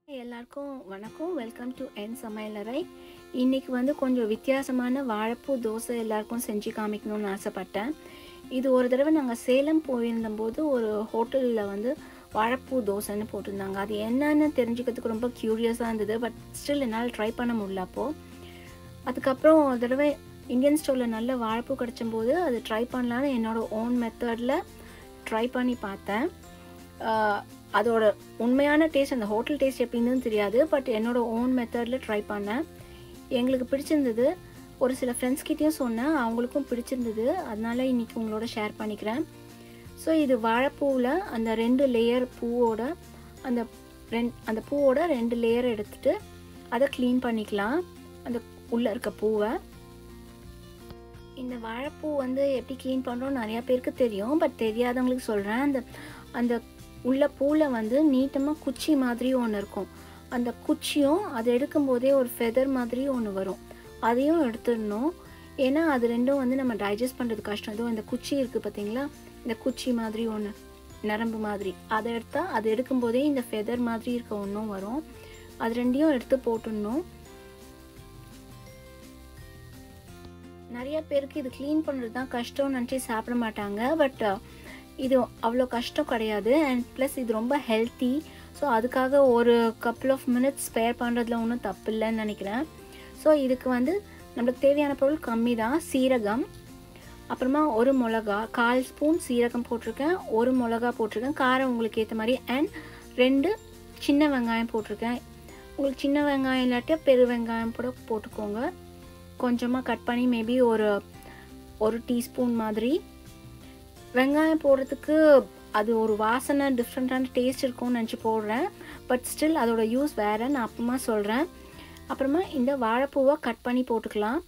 எல்லாருக்கும் வணக்கம் welcome to என் சமையலறை இன்னைக்கு வந்து கொஞ்சம் வித்தியாசமான வாழைப்பூ தோசை எல்லாருக்கும் செஞ்சு காமிக்கணும்னு ஆசைப்பட்டேன் இது ஒரு தடவை நாங்கள் சேலம் போயிருந்தபோது ஒரு ஹோட்டலில் வந்து வாழைப்பூ தோசைன்னு போட்டிருந்தாங்க அது என்னன்னு தெரிஞ்சுக்கிறதுக்கு ரொம்ப க்யூரியஸாக இருந்தது பட் ஸ்டில் என்னால் ட்ரை பண்ண முடியல அப்போது அதுக்கப்புறம் ஒரு தடவை இந்தியன் ஸ்டோரில் நல்ல வாழைப்பூ கிடச்சும்போது அது ட்ரை பண்ணலான்னு என்னோடய ஓன் மெத்தடில் ட்ரை பண்ணி பார்த்தேன் ஆஹ் அதோட உண்மையான டேஸ்ட் அந்த ஹோட்டல் டேஸ்ட் எப்படின்னு தெரியாது பட் என்னோட ஓன் மெத்தடில் ட்ரை பண்ணேன் எங்களுக்கு பிடிச்சிருந்தது ஒரு சில ஃப்ரெண்ட்ஸ்கிட்டேயும் சொன்னேன் அவங்களுக்கும் பிடிச்சிருந்தது அதனால இன்னைக்கு உங்களோட ஷேர் பண்ணிக்கிறேன் ஸோ இது வாழைப்பூவில் அந்த ரெண்டு லேயர் பூவோட அந்த ரெண் அந்த பூவோட ரெண்டு லேயர் எடுத்துட்டு அதை க்ளீன் பண்ணிக்கலாம் அந்த உள்ளே இருக்க பூவை இந்த வாழைப்பூ வந்து எப்படி க்ளீன் பண்ணுறோம் நிறையா பேருக்கு தெரியும் பட் தெரியாதவங்களுக்கு சொல்கிறேன் அந்த அந்த உள்ள பூவில் வந்து நீட்டமாக குச்சி மாதிரி ஒன்று இருக்கும் அந்த குச்சியும் அதை எடுக்கும்போதே ஒரு ஃபெதர் மாதிரி ஒன்று வரும் அதையும் எடுத்துடணும் ஏன்னா அது ரெண்டும் வந்து நம்ம டைஜஸ்ட் பண்ணுறது கஷ்டம் இதோ இந்த குச்சி இருக்குது பார்த்தீங்களா இந்த குச்சி மாதிரி ஒன்று நரம்பு மாதிரி அதை எடுத்தால் அது எடுக்கும்போதே இந்த ஃபெதர் மாதிரி இருக்க ஒன்றும் வரும் அது ரெண்டையும் எடுத்து போட்டுடணும் நிறைய பேருக்கு இது க்ளீன் பண்ணுறது தான் கஷ்டம்னு நினச்சி சாப்பிட மாட்டாங்க பட் இது அவ்வளோ கஷ்டம் கிடையாது அண்ட் ப்ளஸ் இது ரொம்ப ஹெல்த்தி ஸோ அதுக்காக ஒரு கப்புள் ஆஃப் மினிட்ஸ் ஸ்பேர் பண்ணுறதுல ஒன்றும் தப்பு இல்லைன்னு நினைக்கிறேன் ஸோ இதுக்கு வந்து நம்மளுக்கு தேவையான பொருள் கம்மி தான் சீரகம் அப்புறமா ஒரு மிளகா கால் ஸ்பூன் சீரகம் போட்டிருக்கேன் ஒரு மிளகா போட்டிருக்கேன் காரம் உங்களுக்கு ஏற்ற மாதிரி அண்ட் ரெண்டு சின்ன வெங்காயம் போட்டிருக்கேன் உங்களுக்கு சின்ன வெங்காயம் இல்லாட்டியா பெரு வெங்காயம் கூட போட்டுக்கோங்க கொஞ்சமாக கட் பண்ணி மேபி ஒரு ஒரு டீஸ்பூன் மாதிரி வெங்காயம் போடுறதுக்கு அது ஒரு வாசனை டிஃப்ரெண்ட்டான டேஸ்ட் இருக்கும்னு நினச்சி போடுறேன் பட் ஸ்டில் அதோட யூஸ் வேறு நான் அப்புறமா சொல்கிறேன் அப்புறமா இந்த வாழைப்பூவை கட் பண்ணி போட்டுக்கலாம்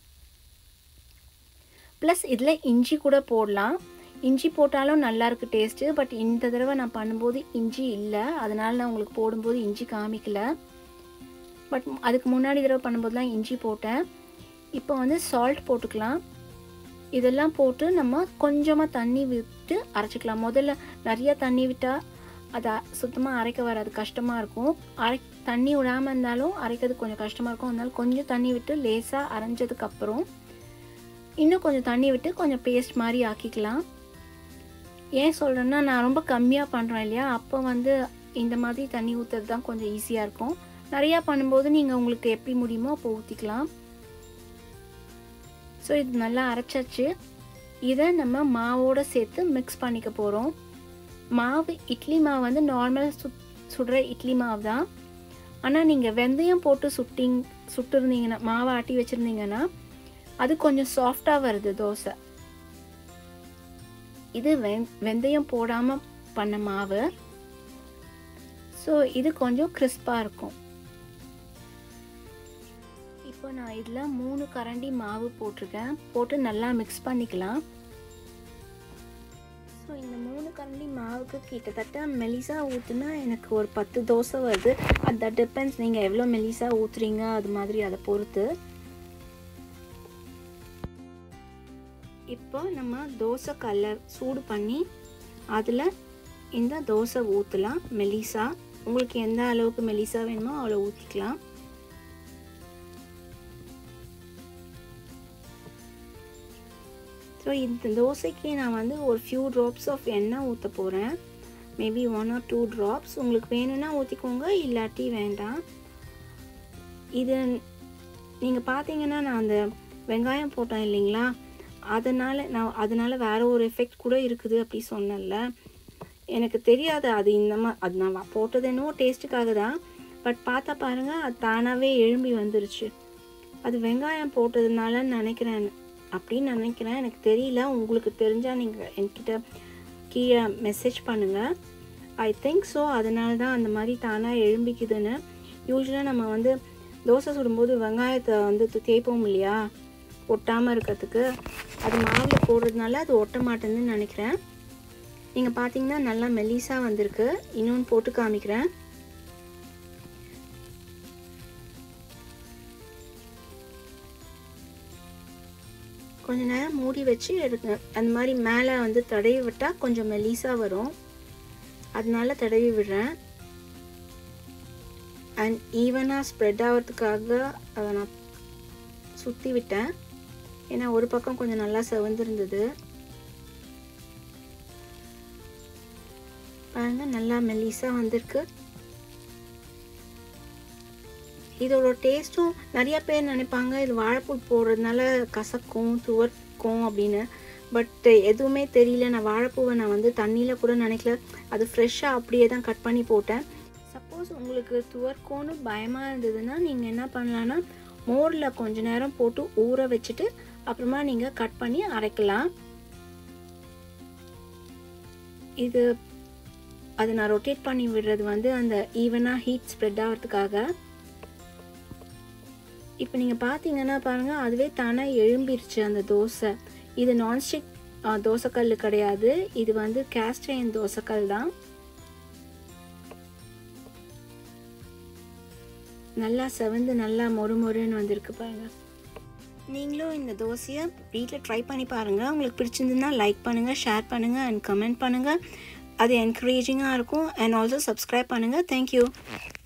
ப்ளஸ் இதில் இஞ்சி கூட போடலாம் இஞ்சி போட்டாலும் நல்லா இருக்குது டேஸ்ட்டு பட் இந்த தடவை நான் பண்ணும்போது இஞ்சி இல்லை அதனால் நான் உங்களுக்கு போடும்போது இஞ்சி காமிக்கல பட் அதுக்கு முன்னாடி தடவை பண்ணும்போதுலாம் இஞ்சி போட்டேன் இப்போ வந்து சால்ட் போட்டுக்கலாம் இதெல்லாம் போட்டு நம்ம கொஞ்சமாக தண்ணி விட்டு அரைச்சிக்கலாம் முதல்ல நிறைய தண்ணி விட்டால் அதை சுத்தமாக அரைக்க வராது கஷ்டமாக இருக்கும் அரை தண்ணி விடாமல் இருந்தாலும் அரைக்கிறது கொஞ்சம் கஷ்டமாக இருக்கும் அதனால கொஞ்சம் தண்ணி விட்டு லேசாக அரைஞ்சதுக்கப்புறம் இன்னும் கொஞ்சம் தண்ணி விட்டு கொஞ்சம் பேஸ்ட் மாதிரி ஆக்கிக்கலாம் ஏன் சொல்கிறேன்னா நான் ரொம்ப கம்மியாக பண்ணுறேன் இல்லையா அப்போ வந்து இந்த மாதிரி தண்ணி ஊற்றுறது தான் கொஞ்சம் ஈஸியாக இருக்கும் நிறையா பண்ணும்போது நீங்கள் உங்களுக்கு எப்படி முடியுமோ அப்போ ஊற்றிக்கலாம் ஸோ இது நல்லா அரைச்சாச்சு இதை நம்ம மாவோடு சேர்த்து மிக்ஸ் பண்ணிக்க போகிறோம் மாவு இட்லி மாவு வந்து நார்மல் சு சுடுற இட்லி மாவு தான் ஆனால் நீங்கள் வெந்தயம் போட்டு சுட்டிங் சுட்டுருந்தீங்கன்னா மாவை ஆட்டி வச்சுருந்தீங்கன்னா அது கொஞ்சம் சாஃப்டாக வருது தோசை இது வெ வெந்தயம் போடாமல் பண்ண மாவு ஸோ இது கொஞ்சம் கிறிஸ்பாக இருக்கும் இப்போ நான் இதில் மூணு கரண்டி மாவு போட்டிருக்கேன் போட்டு நல்லா மிக்ஸ் பண்ணிக்கலாம் ஸோ இந்த மூணு கரண்டி மாவுக்கு கிட்டத்தட்ட மெலிசா ஊற்றுனா எனக்கு ஒரு பத்து தோசை வருது அது தட் டிபெண்ட்ஸ் நீங்கள் எவ்வளோ மெலிசா ஊற்றுறீங்க அது மாதிரி அதை பொறுத்து இப்போ நம்ம தோசை கல்லர் சூடு பண்ணி அதில் இந்த தோசை ஊற்றலாம் மெலிசா உங்களுக்கு எந்த அளவுக்கு மெலிசா வேணுமோ அவ்வளோ ஊற்றிக்கலாம் ஸோ இந்த தோசைக்கு நான் வந்து ஒரு ஃபியூ ட்ராப்ஸ் ஆஃப் எண்ணெய் ஊற்ற போகிறேன் maybe one or two drops உங்களுக்கு வேணும்னா ஊற்றிக்கோங்க இல்லாட்டி வேண்டாம் இது நீங்கள் பார்த்தீங்கன்னா நான் அந்த வெங்காயம் போட்டேன் இல்லைங்களா அதனால் நான் அதனால் வேறு ஒரு எஃபெக்ட் கூட இருக்குது அப்படி சொன்னேன்ல எனக்கு தெரியாது அது இந்த மாதிரி அது நான் போட்டது என்னவோ டேஸ்ட்டுக்காக தான் பட் பார்த்தா பாருங்கள் அது தானாகவே எழும்பி வந்துருச்சு அது வெங்காயம் போட்டதுனால நினைக்கிறேன் அப்படின்னு நினைக்கிறேன் எனக்கு தெரியல உங்களுக்கு தெரிஞ்சால் நீங்கள் என்கிட்ட கீழே மெசேஜ் பண்ணுங்கள் ஐ திங்க் ஸோ அதனால தான் அந்த மாதிரி தானாக எழும்பிக்குதுன்னு யூஸ்வலாக நம்ம வந்து தோசை சுடும்போது வெங்காயத்தை வந்து தேய்ப்போம் இல்லையா ஒட்டாமல் இருக்கிறதுக்கு அது மாவில் போடுறதுனால அது ஒட்ட மாட்டேன்னு நினைக்கிறேன் நீங்கள் பார்த்தீங்கன்னா நல்லா மெல்லிஸாக வந்திருக்கு இன்னொன்று போட்டு காமிக்கிறேன் கொஞ்ச நேரம் மூடி வச்சு எடுங்க அந்த மாதிரி மேலே வந்து தடவி விட்டால் கொஞ்சம் மெலிசாக வரும் அதனால தடவி விடுறேன் அண்ட் ஈவனாக ஸ்ப்ரெட் ஆகிறதுக்காக அதை நான் சுற்றி விட்டேன் ஏன்னா ஒரு பக்கம் கொஞ்சம் நல்லா செவந்திருந்தது பாருங்க நல்லா மெல்லிஸாக வந்திருக்கு இதோட டேஸ்ட்டும் நிறைய பேர் நினைப்பாங்க இது வாழைப்பூ போடுறதுனால கசக்கும் துவர்க்கும் அப்படின்னு பட் எதுவுமே தெரியல நான் வாழைப்பூவை நான் வந்து தண்ணியில் கூட நினைக்கல அது ஃப்ரெஷ்ஷாக அப்படியே தான் கட் பண்ணி போட்டேன் சப்போஸ் உங்களுக்கு துவர்க்கோன்னு பயமாக இருந்ததுன்னா நீங்கள் என்ன பண்ணலான்னா மோரில் கொஞ்ச நேரம் போட்டு ஊற வச்சுட்டு அப்புறமா நீங்கள் கட் பண்ணி அரைக்கலாம் இது அதை நான் ரொட்டேட் பண்ணி விடுறது வந்து அந்த ஈவனாக ஹீட் ஸ்ப்ரெட் ஆகிறதுக்காக இப்போ நீங்கள் பார்த்தீங்கன்னா பாருங்கள் அதுவே தானாக எழும்பிருச்சு அந்த தோசை இது நான்ஸ்டிக் தோசைக்கல் கிடையாது இது வந்து கேஸ்ட் அயன் தோசைக்கல் தான் நல்லா செவந்து நல்லா மொறு மொறுன்னு வந்திருக்கு பாருங்கள் நீங்களும் இந்த தோசையை வீட்டில் ட்ரை பண்ணி பாருங்கள் உங்களுக்கு பிடிச்சிருந்துன்னா லைக் பண்ணுங்கள் ஷேர் பண்ணுங்கள் அண்ட் கமெண்ட் பண்ணுங்கள் அது என்கரேஜிங்காக இருக்கும் அண்ட் ஆல்சோ சப்ஸ்கிரைப் பண்ணுங்கள் தேங்க்யூ